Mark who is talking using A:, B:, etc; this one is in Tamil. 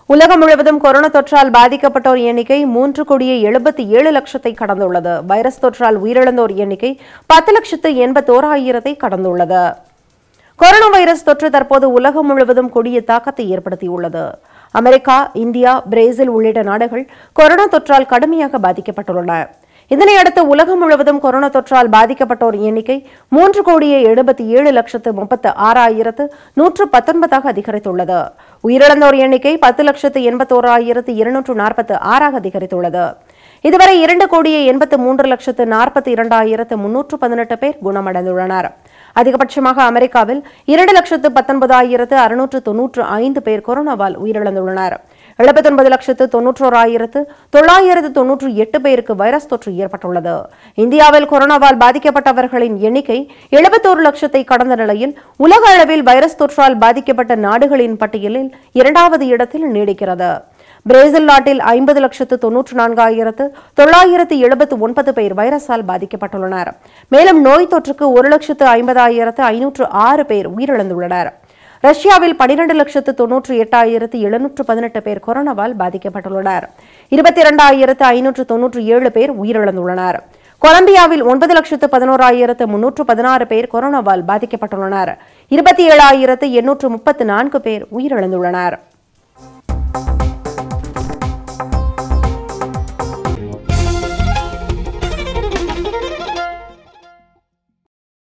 A: உலகம் முழுவதும் கொரோனா தொற்றால் பாதிக்கப்பட்டோர் எண்ணிக்கை மூன்று கோடியே எழுபத்தி ஏழு லட்சத்தை கடந்துள்ளது வைரஸ் தொற்றால் உயிரிழந்தோர் எண்ணிக்கை பத்து லட்சத்து எண்பத்தோராயிரத்தை கடந்துள்ளது கொரோனா வைரஸ் தொற்று தற்போது உலகம் முழுவதும் கொடிய தாக்கத்தை ஏற்படுத்தியுள்ளது அமெரிக்கா இந்தியா பிரேசில் உள்ளிட்ட நாடுகள் கொரோனா தொற்றால் கடுமையாக பாதிக்கப்பட்டுள்ளன இதனையடுத்து உலகம் முழுவதும் கொரோனா தொற்றால் பாதிக்கப்பட்டோர் எண்ணிக்கை மூன்று கோடியே எழுபத்தி ஏழு லட்சத்து முப்பத்து ஆறாயிரத்து நூற்று பத்தொன்பதாக அதிகரித்துள்ளது உயிரிழந்தோர் எண்ணிக்கை பத்து லட்சத்து எண்பத்தோராயிரத்து இருநூற்று நாற்பத்து ஆறாக அதிகரித்துள்ளது இதுவரை இரண்டு கோடியே எண்பத்து மூன்று லட்சத்து நாற்பத்தி இரண்டாயிரத்து முன்னூற்று பதினெட்டு பேர் குணமடைந்துள்ளனர் அதிகபட்சமாக அமெரிக்காவில் இரண்டு லட்சத்து பத்தொன்பதாயிரத்து அறுநூற்று தொன்னூற்று ஐந்து பேர் கொரோனாவால் உயிரிழந்துள்ளனர் எழுபத்தொன்பது லட்சத்து தொன்னூற்றோராயிரத்து தொள்ளாயிரத்து தொன்னூற்று எட்டு பேருக்கு வைரஸ் தொற்று ஏற்பட்டுள்ளது இந்தியாவில் கொரோனாவால் பாதிக்கப்பட்டவர்களின் எண்ணிக்கை எழுபத்தோரு லட்சத்தை கடந்த நிலையில் உலக அளவில் வைரஸ் தொற்றால் பாதிக்கப்பட்ட நாடுகளின் பட்டியலில் இரண்டாவது இடத்தில் நீடிக்கிறது பிரேசில் நாட்டில் ஐம்பது லட்சத்து தொன்னூற்று நான்காயிரத்து தொள்ளாயிரத்து எழுபத்து ஒன்பது பேர் வைரஸால் பாதிக்கப்பட்டுள்ளனர் மேலும் நோய் தொற்றுக்கு ஒரு லட்சத்து ஐம்பதாயிரத்து ஐநூற்று ஆறு பேர் உயிரிழந்துள்ளனர் ரஷ்யாவில் பனிரெண்டு லட்சத்து தொன்னூற்று எட்டாயிரத்து எழுநூற்று பதினெட்டு பேர் கொரோனாவால் பாதிக்கப்பட்டுள்ளனர் இருபத்தி இரண்டாயிரத்து ஐநூற்று தொன்னூற்று ஏழு பேர் உயிரிழந்துள்ளனர் கொலம்பியாவில் ஒன்பது லட்சத்து பதினோராயிரத்து முன்னூற்று பதினாறு பேர் கொரோனாவால் பாதிக்கப்பட்டுள்ளனர் இருபத்தி ஏழாயிரத்து எண்ணூற்று முப்பத்து நான்கு பேர் உயிரிழந்துள்ளனர்